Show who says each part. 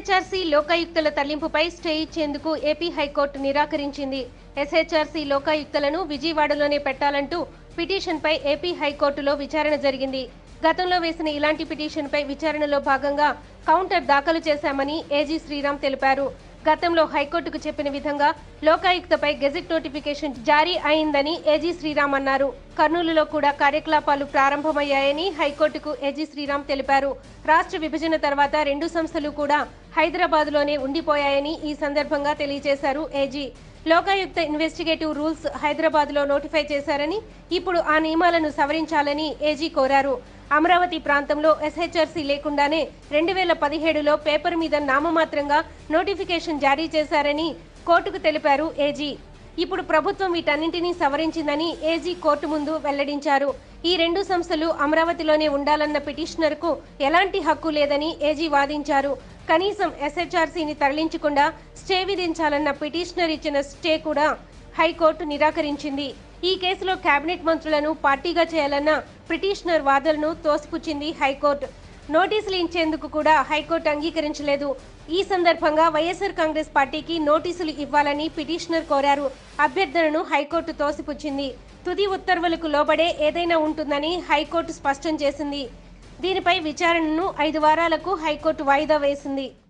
Speaker 1: ఎస్హెచ్ఆర్సీ లోకాయుక్తల తరలింపుపై స్టే ఇచ్చేందుకు ఏపీ హైకోర్టు నిరాకరించింది ఎస్హెచ్ఆర్సీ లోకాయుక్తలను విజయవాడలోనే పెట్టాలంటూ పిటిషన్పై ఏపీ హైకోర్టులో విచారణ జరిగింది గతంలో వేసిన ఇలాంటి పిటిషన్పై విచారణలో భాగంగా కౌంటర్ దాఖలు చేశామని ఏజీ శ్రీరామ్ తెలిపారు గతంలో హైకోర్టుకు చెప్పిన విధంగా లోకాయుక్తపై గెజెట్ నోటిఫికేషన్ జారీ అయిందని ఏజీ శ్రీరామ్ అన్నారు కర్నూలులో కూడా కార్యకలాపాలు ప్రారంభమయ్యాయని హైకోర్టుకు ఏజీ శ్రీరామ్ తెలిపారు రాష్ట్ర విభజన తర్వాత రెండు సంస్థలు కూడా హైదరాబాద్లోనే ఉండిపోయాయని ఈ సందర్భంగా తెలియజేశారు ఏజీ లోకాయుక్త ఇన్వెస్టిగేటివ్ రూల్స్ హైదరాబాద్లో నోటిఫై చేశారని ఇప్పుడు ఆ నియమాలను సవరించాలని ఏజీ కోరారు అమరావతి ప్రాంతంలో ఎస్హెచ్ఆర్సీ లేకుండానే రెండు వేల పదిహేడులో పేపర్ మీద నామమాత్రంగా నోటిఫికేషన్ జారీ చేశారని కోర్టుకు తెలిపారు ఏజీ ఇప్పుడు ప్రభుత్వం వీటన్నింటినీ సవరించిందని ఏజీ కోర్టు ముందు వెల్లడించారు ఈ రెండు సంస్థలు అమరావతిలోనే ఉండాలన్న పిటిషనర్కు ఎలాంటి హక్కు లేదని ఏజీ వాదించారు కనీసం ఎస్హెచ్ఆర్సీని తరలించకుండా స్టే విధించాలన్న పిటిషనర్ ఇచ్చిన స్టే కూడా హైకోర్టు నిరాకరించింది ఈ కేసులో కేబినెట్ మంత్రులను పార్టీగా చేయాలన్న పిటిషనర్ వాదనను తోసిపుచ్చింది హైకోర్టు నోటీసులు ఇచ్చేందుకు కూడా హైకోర్టు అంగీకరించలేదు ఈ సందర్భంగా వైఎస్ఆర్ కాంగ్రెస్ పార్టీకి నోటీసులు ఇవ్వాలని పిటిషనర్ కోరారు అభ్యర్థనను హైకోర్టు తోసిపుచ్చింది తుది ఉత్తర్వులకు లోబడే ఏదైనా ఉంటుందని హైకోర్టు స్పష్టం చేసింది దీనిపై విచారణను ఐదు వారాలకు హైకోర్టు వాయిదా వేసింది